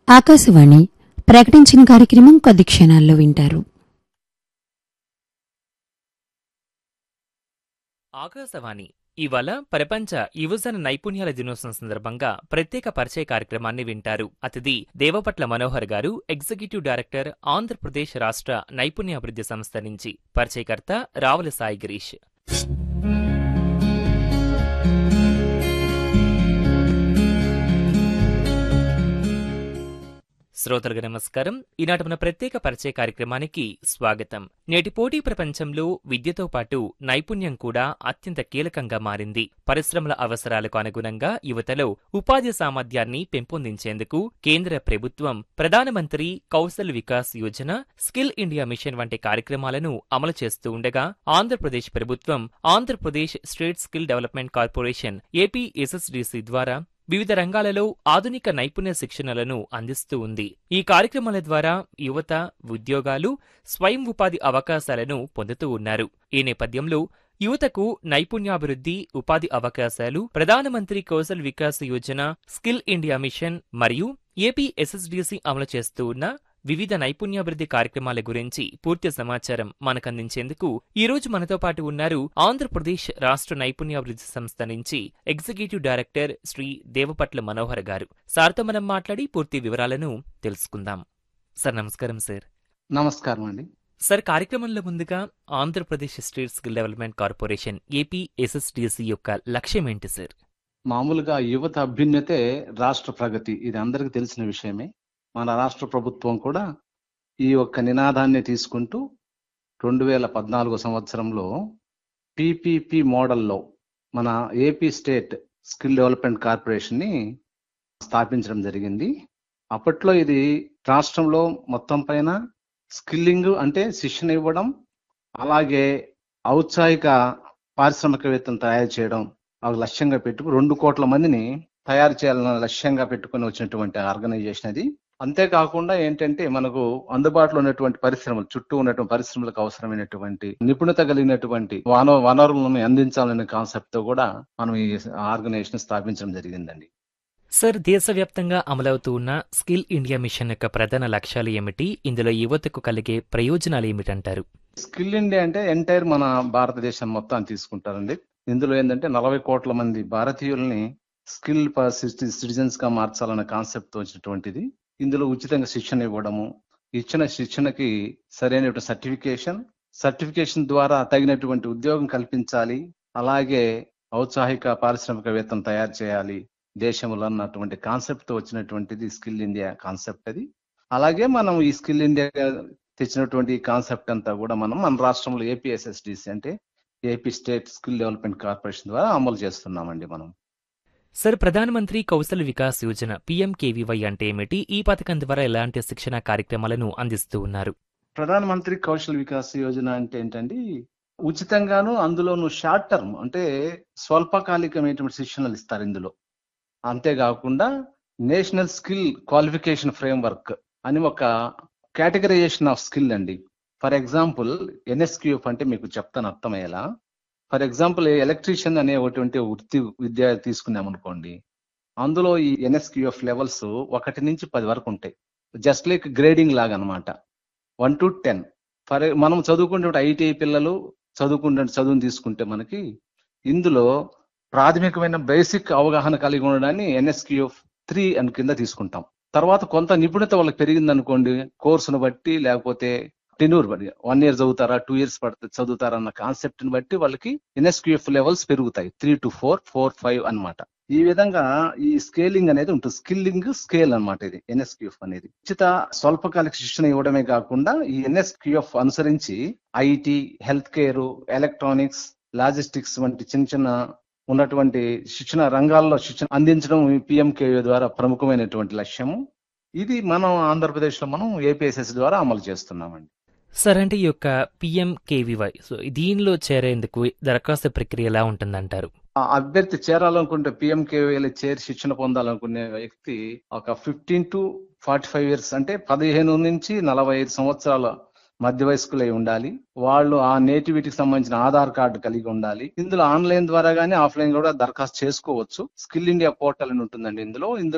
ఆకాశవాణి ప్రకటించిన కార్యక్రమం కొద్ది క్షణాల్లో వింటారు ఆకాశవాణి ఇవాళ ప్రపంచ యువజన నైపుణ్యాల దినోత్సవం సందర్భంగా ప్రత్యేక పరిచయ కార్యక్రమాన్ని వింటారు అతిథి దేవపట్ల మనోహర్ గారు ఎగ్జిక్యూటివ్ డైరెక్టర్ ఆంధ్రప్రదేశ్ రాష్ట్ర నైపుణ్యాభివృద్ధి సంస్థ నుంచి పరిచయకర్త రావుల సాయి గిరీష్ శ్రోతలకు నమస్కారం ఈనాటి మన ప్రత్యేక పరిచయ కార్యక్రమానికి స్వాగతం నేటి పోటీ ప్రపంచంలో విద్యతో పాటు నైపుణ్యం కూడా అత్యంత కీలకంగా మారింది పరిశ్రమల అవసరాలకు అనుగుణంగా యువతలో ఉపాధి సామర్థ్యాన్ని పెంపొందించేందుకు కేంద్ర ప్రభుత్వం Pradhan Mantri Kaushal Vikas Yojana skill India mission వంటి కార్యక్రమాలను అమలు చేస్తూ ఉండగా ఆంధ్రప్రదేశ్ ప్రభుత్వం Andhra Pradesh state skill development corporation AP SSDC ద్వారా వివిధ రంగాలలో ఆధునిక నైపుణ్య శిక్షణలను అందిస్తూ ఉంది ఈ కార్యక్రమాల ద్వారా యువత ఉద్యోగాలు స్వయం ఉపాధి అవకాశాలను పొందుతూ ఉన్నారు ఈ నేపథ్యంలో యువతకు నైపుణ్యాభివృద్ధి ఉపాధి అవకాశాలు Pradhan Mantri Kaushal Vikas Yojana skill India mission మరియు ఏపీ ఎస్ఎస్డిసి అమలు చేస్తూ ఉన్న వివిధ నైపుణ్యాభివృద్ధి కార్యక్రమాల గురించి పూర్తి సమాచారం మనకందించేందుకు ఈ రోజు మనతో పాటు ఉన్నారు ఆంధ్రప్రదేశ్ రాష్ట్ర నైపుణ్యాభివృద్ధి సంస్థ నుంచి ఎగ్జిక్యూటివ్ డైరెక్టర్ శ్రీ దేవపట్ల మనోహర్ గారు సార్తో మనం మాట్లాడి పూర్తి వివరాలను తెలుసుకుందాం సార్ నమస్కారం సార్ నమస్కారం అండి సార్ కార్యక్రమంలో ముందుగా Andhra Pradesh state skill development corporation AP SSDC యొక్క లక్ష్యం ఏంటి సార్ మామూలుగా యువత అభ్యున్నతే రాష్ట్ర ప్రగతి ఇది అందరికీ తెలిసిన విషయమే మన రాష్ట్ర ప్రభుత్వం కూడా ఈ యొక్క నినాదాన్ని తీసుకుంటూ రెండు వేల పద్నాలుగో సంవత్సరంలో పిపిపి మోడల్లో మన ఏపీ స్టేట్ స్కిల్ డెవలప్మెంట్ కార్పొరేషన్ని స్థాపించడం జరిగింది అప్పట్లో ఇది రాష్ట్రంలో మొత్తం పైన స్కిల్లింగ్ అంటే శిక్షణ ఇవ్వడం అలాగే ఔత్సాహిక పారిశ్రామికవేత్తలు తయారు చేయడం ఒక లక్ష్యంగా పెట్టుకు రెండు కోట్ల మందిని తయారు చేయాలన్న లక్ష్యంగా పెట్టుకుని వచ్చినటువంటి ఆర్గనైజేషన్ అది అంతేకాకుండా ఏంటంటే మనకు అందుబాటులో ఉన్నటువంటి పరిశ్రమలు చుట్టూ ఉన్నటువంటి పరిశ్రమలకు అవసరమైనటువంటి నిపుణత కలిగినటువంటి వన వనరులను అందించాలనే కాన్సెప్ట్ తో కూడా మనం ఈ ఆర్గనైజేషన్ స్థాపించడం జరిగిందండి సార్ దేశవ్యాప్తంగా అమలవుతూ ఉన్న స్కిల్ ఇండియా మిషన్ యొక్క ప్రధాన లక్ష్యాలు ఏమిటి ఇందులో యువతకు కలిగే ప్రయోజనాలు ఏమిటంటారు స్కిల్ ఇండియా అంటే ఎంటైర్ మన భారతదేశం మొత్తాన్ని తీసుకుంటారండి ఇందులో ఏంటంటే నలభై కోట్ల మంది భారతీయుల్ని స్కిల్ సిటిజన్స్ గా మార్చాలన్న కాన్సెప్ట్ తో వచ్చినటువంటిది ఇందులో ఉచితంగా శిక్షణ ఇవ్వడము ఇచ్చిన శిక్షణకి సరైన సర్టిఫికేషన్ సర్టిఫికేషన్ ద్వారా తగినటువంటి ఉద్యోగం కల్పించాలి అలాగే ఔత్సాహిక పారిశ్రామికవేత్తను తయారు చేయాలి దేశంలో అన్నటువంటి కాన్సెప్ట్ తో వచ్చినటువంటిది స్కిల్ ఇండియా కాన్సెప్ట్ అది అలాగే మనం ఈ స్కిల్ ఇండియా తెచ్చినటువంటి కాన్సెప్ట్ అంతా కూడా మనం మన రాష్ట్రంలో ఏపీఎస్ఎస్డిసి అంటే AP state skill development corporation ద్వారా అమలు చేస్తున్నామండి మనం సార్ ప్రధానమంత్రి కౌశల్ వికాస్ యోజన పీఎంకేవీవై అంటే ఏమిటి ఈ పథకం ద్వారా ఎలాంటి శిక్షణ కార్యక్రమాలను అందిస్తూ ఉన్నారు ప్రధానమంత్రి కౌశల్ వికాస్ యోజన అంటే ఏంటండి ఉచితంగాను అందులోను షార్ట్ టర్మ్ అంటే స్వల్పకాలికమైనటువంటి శిక్షణలు ఇస్తారు ఇందులో అంతేకాకుండా నేషనల్ స్కిల్ క్వాలిఫికేషన్ ఫ్రేమ్వర్క్ అని ఒక కేటగరైజేషన్ ఆఫ్ స్కిల్ అండి ఫర్ ఎగ్జాంపుల్ ఎన్ఎస్క్యూఎఫ్ అంటే మీకు చెప్తాను అర్థమయ్యేలా ఫర్ ఎగ్జాంపుల్ ఎలక్ట్రీషియన్ అనే ఒకటి వృత్తి విద్య తీసుకున్నాం అనుకోండి అందులో ఈ ఎన్ఎస్క్యూఎఫ్ లెవెల్స్ ఒకటి నుంచి పది వరకు ఉంటాయి జస్ట్ లైక్ గ్రేడింగ్ లాగా అనమాట వన్ టు టెన్ ఫర్ మనం చదువుకునే ఐటీఐ పిల్లలు చదువుకునే చదువుని తీసుకుంటే మనకి ఇందులో ప్రాథమికమైన బేసిక్ అవగాహన కలిగి ఉండడాన్ని ఎన్ఎస్క్యూఎఫ్ త్రీ అని కింద తీసుకుంటాం తర్వాత కొంత నిపుణత వాళ్ళకి పెరిగింది అనుకోండి కోర్సును బట్టి లేకపోతే టెన్యూర్ బట్టి వన్ ఇయర్ చదువుతారా టూ ఇయర్స్ పడుతుంది చదువుతారా అన్న కాన్సెప్ట్ ని బట్టి వాళ్ళకి ఎన్ఎస్క్యూఎఫ్ లెవెల్స్ పెరుగుతాయి three to four four five అన్నమాట ఈ విధంగా ఈ స్కేలింగ్ అనేది ఉంటుంది స్కిల్లింగ్ స్కేల్ అన్నమాట ఇది ఎన్ఎస్క్యూఎఫ్ అనేది ఉచిత స్వల్పకాలిక శిక్షణ ఇవ్వడమే కాకుండా ఈ ఎన్ఎస్క్యూఎఫ్ అనుసరించి IT health care electronics logistics వంటి చిన్న చిన్న ఉన్నటువంటి శిక్షణ రంగాల్లో శిక్షణ అందించడం పిఎంకేవీ ద్వారా ప్రముఖమైనటువంటి లక్ష్యము ఇది మనం ఆంధ్రప్రదేశ్ లో మనం ఏపీఎస్ఎస్ ద్వారా అమలు చేస్తున్నామండి సార్ అంటే ఈ యొక్క పిఎంకేవీవై సో దీనిలో చేరేందుకు దరఖాస్తు ప్రక్రియ ఎలా ఉంటుందంటారు ఆ అభ్యర్థి చేరాలనుకుంటే పిఎంకేవీలో చేరి శిక్షణ పొందాలనుకునే వ్యక్తి ఒక fifteen to forty five years అంటే పదిహేను నుంచి నలభై ఐదు సంవత్సరాల మధ్య వయస్కులై ఉండాలి వాళ్ళు ఆ నేటివిటీకి సంబంధించిన ఆధార్ కార్డు కలిగి ఉండాలి ఇందులో ఆన్లైన్ ద్వారా గానీ ఆఫ్లైన్ కూడా దరఖాస్తు చేసుకోవచ్చు స్కిల్ ఇండియా పోర్టల్ అని ఉంటుందండి ఇందులో ఇందులో